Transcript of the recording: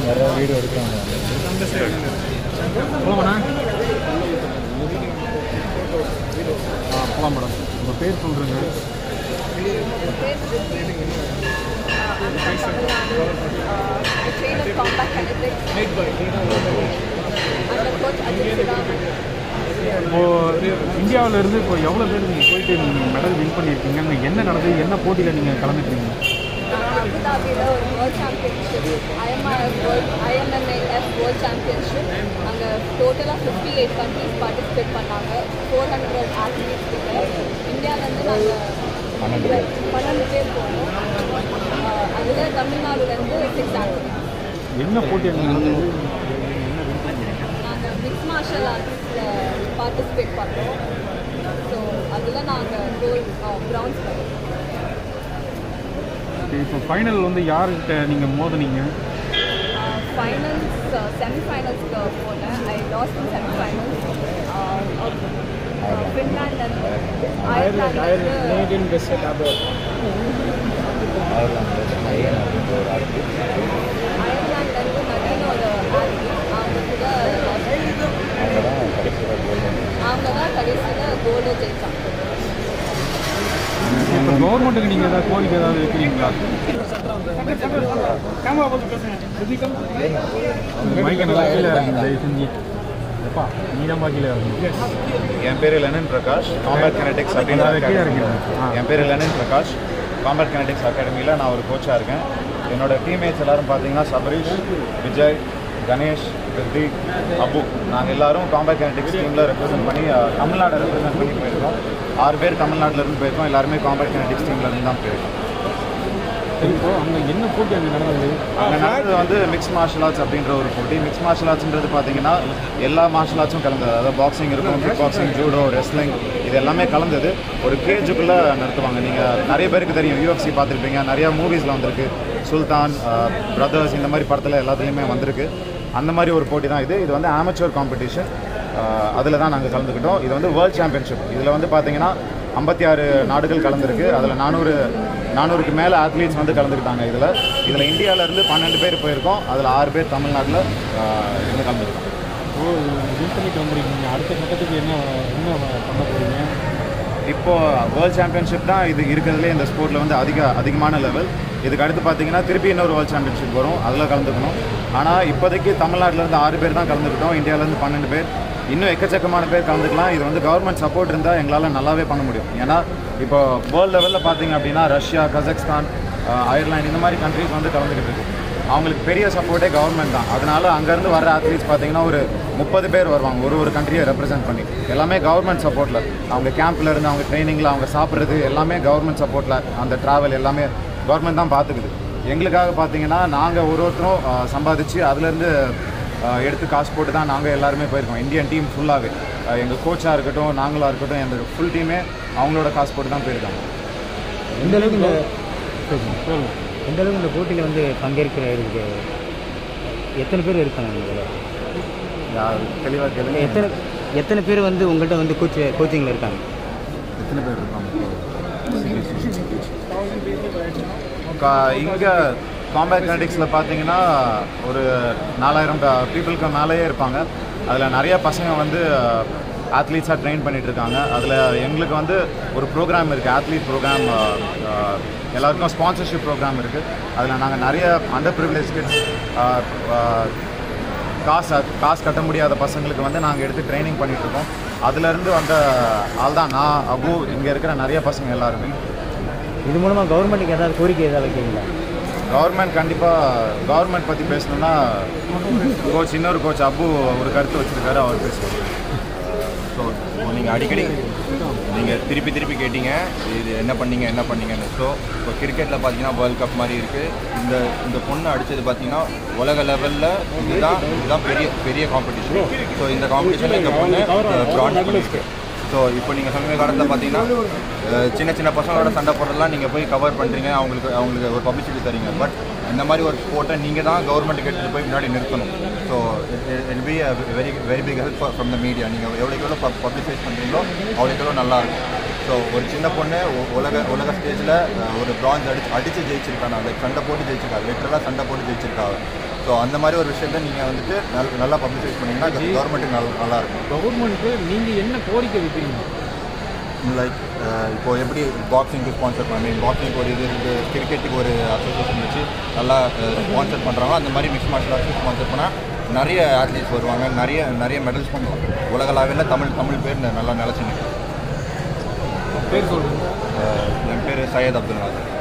நிறைய வீடியோ எடுக்கிறாங்க போலாமாண்ணா ஆ போகலாம் மேடம் உங்கள் பேர் சொல்கிறேங்க the train of combat kinetics. Made by I'm the coach Ajit Sivaman. இப்போது இந்தியாவிலேருந்து இப்போ எவ்வளோ பேர் நீங்கள் போயிட்டு நீங்கள் மெடல் வின் பண்ணியிருக்கீங்க அங்கே என்ன நடந்தது என்ன போட்டியில் நீங்கள் கலந்துட்டீங்க அபுதாபியில் ஒரு world championship IMIF world IMMAF world championship அங்கே டோட்டலாக ஃபிஃப்டி எயிட் கண்ட்ரீஸ் பார்ட்டிசிபேட் பண்ணாங்க ஃபோர் ஹண்ட்ரட் ஆத்லீட்ஸ் கிட்ட இந்தியாவிலேருந்து நாங்கள் பன்னெண்டு பேர் போனோம் அதில் தமிழ்நாடுலேருந்து சிக்ஸ் ஆத்லீட்ஸ் என்ன போட்டி அங்கே நடந்தது நாங்கள் மிக்ஸ் மார்ஷல் ஆர்ட்ஸில் பார்ட்டிசிபேட் பண்ணோம் ஸோ அதில் நாங்கள் கோல்ட் ப்ரௌன்ஸ் பண்ணோம் இப்போ ஃபைனல் வந்து யார்கிட்ட நீங்கள் மோதுனீங்க ஃபைனல்ஸ் செமிஃபைனல்ஸ்க்கு போனேன் I lost in semifinals Finland Ireland Canadian best at abroad. Ireland ஐயன் அப்படின்ற ஒரு ஆர்ட் அயர்லாண்ட்லேருந்து நவீன ஒரு athlete. அவங்க கூட அவங்க தான் கடைசியில் கோல்டு அவங்க தான் கடைசியில் கோல்டு ஜெயிச்சாங்க இப்போ கவர்மெண்ட்டுக்கு நீங்கள் ஏதாவது கோரிக்கை ஏதாவது வைக்கிறீங்களா மைக்கை நல்லா கீழே இறங்குங்க, தயவு செஞ்சு எப்பா நீ தான் கீழே இறங்கணும். என் பேர் லெனன் பிரகாஷ் காம்பேட் கனெடிக்ஸ் அப்படின்ற அதை கீழே academy. இறங்கிடுங்க. ஆ. என் பேர் லெனன் பிரகாஷ் காம்பேட் கனெடிக்ஸ் அகாடமியில் நான் ஒரு கோச்சாக இருக்கேன் என்னோட டீம்மேட்ஸ் எல்லாரும் பார்த்தீங்கன்னா சபரீஷ் விஜய் கணேஷ் ரித்திக் அபு நாங்கள் எல்லாரும் காம்பேட் கனெடிக்ஸ் டீமில் ரெப்ரசென்ட் பண்ணி அஹ், தமிழ்நாடை ரெப்ரசென்ட் பண்ணி போயிருக்கோம் ஆறு பேர் தமிழ்நாட்டுல இருந்து போயிருக்கோம் எல்லாருமே காம்பேட் கனெடிக்ஸ் டீம்ல இருந்து தான் போயிருக்கோம் சரி இப்போ அங்கே என்ன போட்டி அங்கே நடந்தது அங்கே நடந்தது வந்து மிக்ஸ் மார்ஷல் ஆர்ட்ஸ் அப்படின்ற ஒரு போட்டி மிக்ஸ் மார்ஷல் ஆர்ட்ஸ்ன்றது பார்த்தீங்கன்னா எல்லா மார்ஷல் ஆர்ட்ஸும் கலந்தது அதாவது பாக்ஸிங் இருக்கும் கிக் பாக்ஸிங் ஜூடோ ரெஸ்லிங் இது எல்லாமே கலந்தது ஒரு கேஜுக்குள்ளே நடத்துவாங்க நீங்கள் நிறைய பேருக்கு தெரியும் யூஎஃப்சி பார்த்துருப்பீங்க நிறையா மூவிஸில் வந்திருக்கு சுல்தான் பிரதர்ஸ் இந்த மாதிரி படத்தில் எல்லாத்துலேயுமே வந்திருக்கு அந்த மாதிரி ஒரு போட்டி தான் இது இது வந்து ஆமச்சுவர் காம்படிஷன் அதில் தான் நாங்கள் கலந்துக்கிட்டோம் இது வந்து வேர்ல்ட் சாம்பியன்ஷிப் இதில் வந்து பார்த்தீங்கன்னா ஐம்பத்தி ஆறு நாடுகள் கலந்துருக்கு அதில் நானூறு நானூறுக்கு மேலே அத்லீட்ஸ் வந்து கலந்துக்கிட்டாங்க இதில் இதில் இந்தியாவிலேருந்து பன்னெண்டு பேர் போயிருக்கோம் அதில் ஆறு பேர் தமிழ்நாட்டில் இருந்து கலந்துருக்கோம் ஓ வின் பண்ணிட்டு வந்துருக்கீங்க அடுத்த கட்டத்துக்கு என்ன என்ன பண்ண போகிறீங்க இப்போ வேர்ல்ட் சாம்பியன்ஷிப் தான் இது இருக்கிறதுலே இந்த ஸ்போர்ட்டில் வந்து அதிக அதிகமான லெவல் இதுக்கு அடுத்து பார்த்தீங்கன்னா திருப்பி இன்னொரு வேர்ல்ட் சாம்பியன்ஷிப் வரும் அதில் கலந்துக்கணும் ஆனால் இப்போதைக்கு தமிழ்நாட்டிலேருந்து ஆறு பேர் தான் கலந்துக்கிட்டோம் இந்தியாவிலேருந்து பன்னெண்டு பேர் இன்னும் எக்கச்சக்கமான பேர் கலந்துக்கலாம் இது வந்து கவர்மெண்ட் சப்போர்ட் இருந்தால் எங்களால் நல்லாவே பண்ண முடியும் ஏன்னா இப்போ வேர்ல்டு லெவலில் பார்த்தீங்க அப்படின்னா ரஷ்யா கஜகஸ்தான் அஹ், அயர்லாந்து இந்த மாதிரி கண்ட்ரிஸ் வந்து கலந்துக்கிட்டு இருக்கு அவங்களுக்கு பெரிய சப்போர்ட்டே கவர்மெண்ட் தான் அதனால அங்கேருந்து வர அத்லீட்ஸ் பார்த்தீங்கன்னா ஒரு முப்பது பேர் வருவாங்க ஒரு ஒரு கண்ட்ரியை ரெப்ரசென்ட் பண்ணி எல்லாமே கவர்மெண்ட் சப்போர்ட்டில் அவங்க கேம்ப்ல இருந்து அவங்க ட்ரைனிங்கில் அவங்க சாப்பிட்றது எல்லாமே கவர்மெண்ட் சப்போர்ட்டில் அந்த ட்ராவல் எல்லாமே கவர்மெண்ட் தான் பார்த்துக்குது எங்களுக்காக பார்த்தீங்கன்னா நாங்கள் ஒரு ஒருத்தரும் அஹ், சம்பாதிச்சு அதுலேருந்து அஹ், எடுத்து காசு போட்டு தான் நாங்கள் எல்லாருமே போயிருக்கோம் இந்தியன் டீம் ஃபுல்லாகவே எங்கள் கோச்சாக இருக்கட்டும் நாங்களாக இருக்கட்டும் எங்கள் ஃபுல் டீமே அவங்களோட காசு போட்டு தான் போயிருக்காங்க எந்த அளவுக்கு இந்த சொல்லுங்க எந்த அளவுக்கு இந்த போட்டியில் வந்து பங்கேற்கிற இருக்கு எத்தனை பேர் இருக்காங்க இதில் தெளிவாக கேளுங்க எத்தனை எத்தனை பேர் வந்து உங்கள்கிட்ட வந்து கோச் கோச்சிங்கில் இருக்காங்க எத்தனை பேர் இருப்பாங்க இங்கே காம்பேட் கனடிக்ஸில் பார்த்தீங்கன்னா ஒரு நாலாயிரம் பீப்புளுக்கு மேலேயே இருப்பாங்க அதில் நிறைய பசங்க வந்து ஆத்லீட்ஸாக ட்ரெயின் பண்ணிட்டு இருக்காங்க அதில் எங்களுக்கு வந்து ஒரு ப்ரோக்ராம் இருக்குது ஆத்லீட் ப்ரோக்ராம் எல்லாருக்கும் ஸ்பான்சர்ஷிப் ப்ரோக்ராம் இருக்குது அதில் நாங்கள் நிறைய அண்டர் ப்ரிவிலேஜ் கிட்ஸ் காசு காசு கட்ட முடியாத பசங்களுக்கு வந்து நாங்கள் எடுத்து ட்ரைனிங் பண்ணிட்டு இருக்கோம் அதுலேருந்து வந்த ஆள் தான் நான் அபு இங்கே இருக்கிற நிறைய பசங்க எல்லாருமே இது மூலமாக கவர்மெண்ட்டுக்கு ஏதாவது கோரிக்கை ஏதாவது வைக்கிறீங்களா கவர்மெண்ட் கண்டிப்பாக கவர்மெண்ட் பற்றி பேசணும்னா கோச் இன்னொரு கோச் அப்பு ஒரு கருத்து வச்சிருக்காரு அவர் பேசுவார் ஸோ நீங்கள் அடிக்கடி நீங்கள் திருப்பி திருப்பி கேட்டீங்க இது என்ன பண்ணீங்க என்ன பண்ணீங்கன்னு ஸோ இப்போ கிரிக்கெட்டில் பார்த்தீங்கன்னா வேர்ல்ட் கப் மாதிரி இருக்குது இந்த இந்த பொண்ணு அடித்தது பார்த்தீங்கன்னா உலக லெவலில் இதுதான் இதுதான் பெரிய பெரிய காம்படிஷன் ஸோ இந்த காம்படிஷனில் இந்த பொண்ணு ப்ரான்ஸ் பண்ணியிருக்கு ஸோ இப்போ நீங்கள் சமீப காலத்தில் பார்த்தீங்கன்னா அஹ், சின்ன சின்ன பசங்களோட சண்டை போடுறதெல்லாம் நீங்கள் போய் கவர் பண்ணுறீங்க அவங்களுக்கு அவங்களுக்கு ஒரு பப்ளிசிட்டி தரீங்க பட் இந்த மாதிரி ஒரு ஸ்போர்ட்டை நீங்கள் தான் கவர்மெண்ட்டுக்கு எடுத்துகிட்டு போய் முன்னாடி நிறுத்தணும் so it be very very big help from the media நீங்கள் எவ்வளோக்கு எவ்வளோ பப்ளிசைஸ் பண்ணுறீங்களோ அவ்வளோக்கு எவ்வளோ நல்லா இருக்கும் ஸோ ஒரு சின்ன பொண்ணு உ- உலக உலக ஸ்டேஜில் ஒரு பிரான்ஸ் அடிச்சு அடித்து ஜெயிச்சிருக்காங்க லைக் சண்டை போட்டு ஜெயிச்சிருக்காங்க லிட்டரலாக சண்டை போட்டு ஜெயிச்சிருக்காங்க ஸோ அந்த மாதிரி ஒரு விஷயத்த நீங்கள் வந்துட்டு நல் நல்லா பப்ளிசைஸ் பண்ணிங்கன்னா கவர்மெண்ட்டுக்கு நல்லா நல்லா இருக்கும் கவர்மெண்ட்டு நீங்கள் என்ன கோரிக்கை வைக்கிறீங்க லைக் இப்போ எப்படி பாக்ஸிங்க்கு ஸ்பான்சர் பண்ணி பாக்ஸிங்க்கு ஒரு இது இருக்குது கிரிக்கெட்டுக்கு ஒரு அசோசியேஷன் வச்சு நல்லா ஸ்பான்சர் பண்ணுறாங்களோ அந்த மாதிரி மிக்ஸ் மார்ஷல் ஆர்ட்ஸ் ஸ்பான்சர் பண்ணால் நிறைய ஆத்லீட்ஸ் வருவாங்க நிறைய நிறைய மெடல்ஸ் பண்ணுவாங்க உலகளாவில் தமிழ் தமிழ் பேர் நல்லா நிலச்சி நிற்கும் பேர் சொல்லுங்கள் என் பேர் சையத் அப்துல் நாசர்